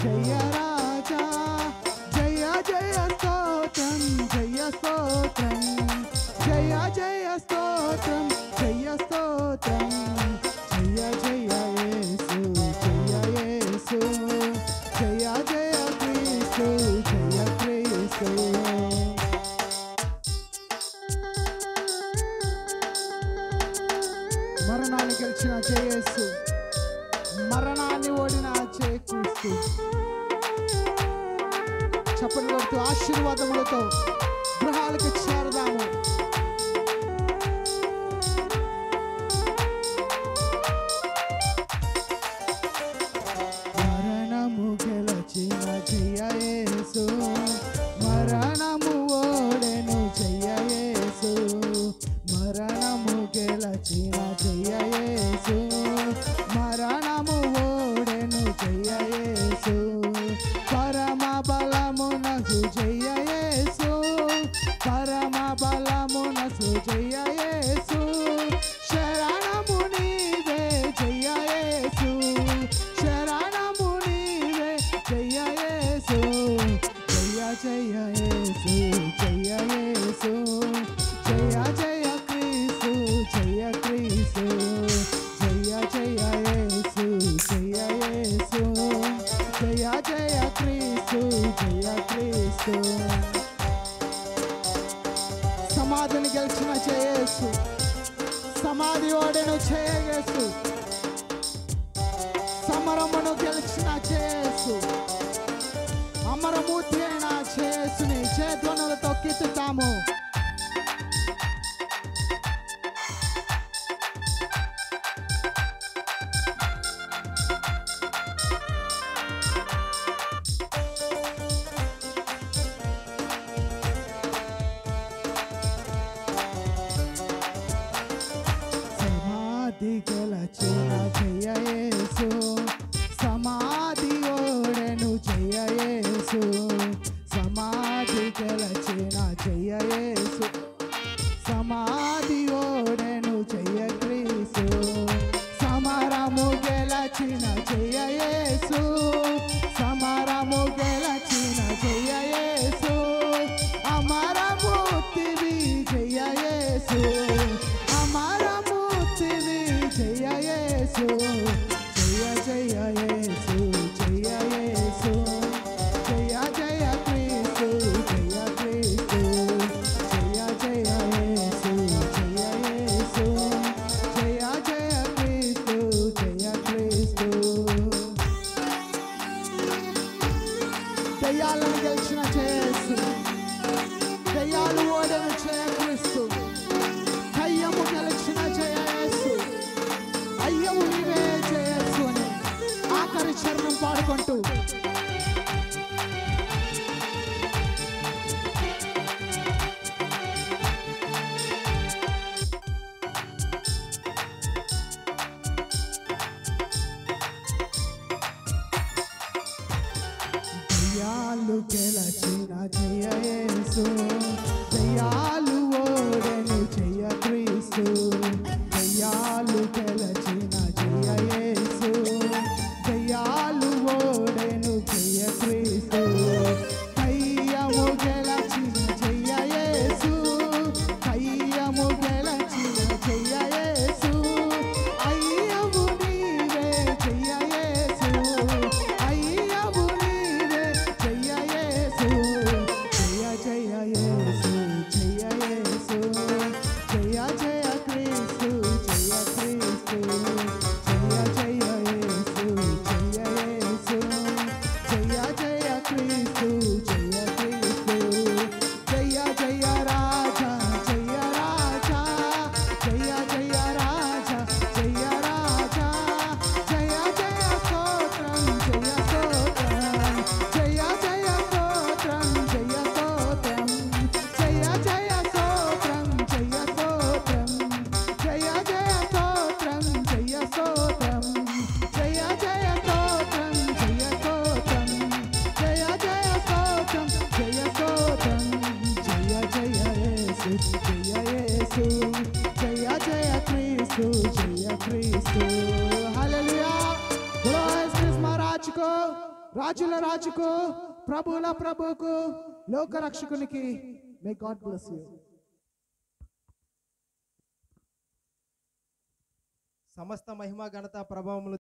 జయ రాజా జయ జయ స్తోత్రం జయ స్తోత్రం జయ జయ స్తోత్రం జయ స్తోత్రం జయ జయ యేసు జయ యేసు జయ జయ క్రీస్తు జయ క్రీస్తు మరణాన్ని గెలిచిన జయేసు మరణాన్ని ఓడిన చేకూస్తూ చప్పట్లు కొడుతూ ఆశీర్వాదములతో గృహాలకు చేరదాము మరణము గెలచిన జయయేసు మరణము ఓడెను జయయేసు మరణము గెలచిన జయయేసు మరణము ఓడెను జయయేసు పరమ బలమునసు జయయేసు పరమ బలమునసు జయయేసు శరణము నీవే జయయేసు శరణము నీవే జయయేసు జయ జయ యేసు జయ యేసు జయ జయ క్రీస్తు జయ క్రీస్తు జయ జయ యేసు జయ యేసు జయ జయ క్రీస్తు జయ క్రీస్తు సమాధిని గెలిచిన చేయసు సమాధి ఓడెను చేయసు సమరమును గెలిచిన చేయసు అమరమూర్తి అయిన చేసుని చేధ్వనులతో కీర్తిస్తాము సమాధి గెలచిన జయయేసు సమాధి ఓడెను జయయేసు సమాధి గెలచిన జయయేసు సమాధి ఓడెను జయ క్రీస్తు సమరము గెలచిన జయయేసు సమరము గెలచిన జయయేసు అమరమూర్తివి జయయేసు అమరమూర్తివి జయయేసు జయ జయ యేసు జయ యేసు జయ జయ క్రీస్తు జయ క్రీస్తు జయ జయ యేసు జయ యేసు జయ జయ క్రీస్తు జయ క్రీస్తు దయ్యాలను గెలిచిన చేసు దయ్యాలు ఓడను చేయక్రీస్తు కయ్యము గెలిచిన చేయసు అయ్యము నీవే చేయసు అని ఆఖరి చరణం పాడుకుంటూ దయ్యాలు గెలచిన జయయేసు దయ్యాలు ఓడెను జయ క్రీస్తు దయ్యాలు గెలచిన జయయేసు దయ్యాలు ఓడెను జయ క్రీస్తు కయ్యము గెలచిన జయయేసు కయ్యము గెలచిన జయయేసు అయ్యము నీవే జయయేసు అయ్యము నీవే జయ యేసు జయ జయ యేసు జయ రాజుల రాజుకు ప్రభువుల ప్రభువుకు లోక రక్షకునికి మే గాడ్ బ్లెస్ యూ సమస్త మహిమ ఘనత ప్రభావములు